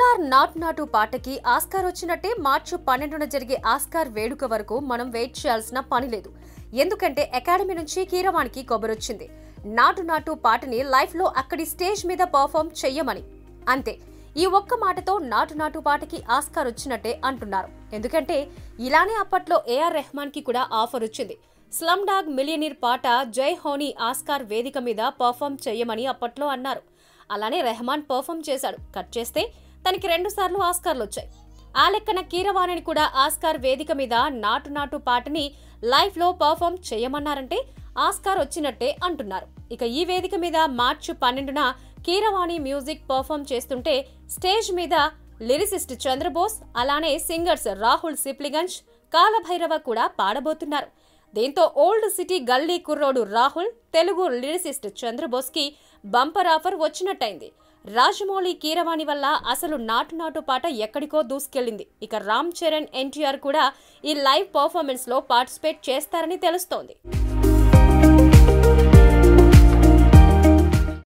NTR not నాటు పాటకి Oscar వచ్చినట్టే మార్చి పన్నెండున జరిగే ఆస్కార్ వేడుక వరకు మనం వెయిట్ చేయాల్సిన పని లేదు ఎందుకంటే అకాడమీ నుంచి కీరవాణికి కొబ్బరొచ్చింది నాటు నాటు పాటని లైఫ్ లో అక్కడి స్టేజ్ మీద పర్ఫామ్ చెయ్యమని అంతే ఈ ఒక్క మాటతో నాటు నాటు పాటకి ఆస్కార్ వచ్చినట్టే అంటున్నారు ఎందుకంటే ఇలానే అప్పట్లో ఏఆర్ రెహమాన్ కి కూడా ఆఫర్ వచ్చింది స్లమ్ డాగ్ మిలియనీర్ పాట జై హోనీ ఆస్కార్ వేదిక మీద పర్ఫామ్ చెయ్యమని అప్పట్లో అన్నారు అలానే రెహమాన్ పర్ఫామ్ చేశాడు కట్ చేస్తే తనకి రెండు సార్లు ఆస్కార్లు వచ్చాయి ఆ లెక్కన కీరవాణిని కూడా ఆస్కార్ వేదిక మీద నాటు నాటు పాటని లైవ్ లో పర్ఫామ్ చేయమన్నారంటే ఆస్కార్ వచ్చినట్టే అంటున్నారు ఇక ఈ వేదిక మీద మార్చి పన్నెండున కీరవాణి మ్యూజిక్ పర్ఫామ్ చేస్తుంటే స్టేజ్ మీద లిరిసిస్ట్ చంద్రబోస్ అలానే సింగర్స్ రాహుల్ సిప్లిగంజ్ కాలభైరవ కూడా పాడబోతున్నారు దీంతో ఓల్డ్ సిటీ గల్లీ కుర్రోడు రాహుల్ తెలుగు లిరిసిస్ట్ చంద్రబోస్ కి బంపర్ ఆఫర్ వచ్చినట్టయింది రాజమౌళి కీరవాణి వల్ల అసలు నాటు నాటు పాట ఎక్కడికో దూసుకెళ్లింది ఇక రామ్ చరణ్ ఎన్టీఆర్ కూడా ఈ లైవ్ పర్ఫార్మెన్స్ లో పార్టిసిపేట్ చేస్తారని తెలుస్తోంది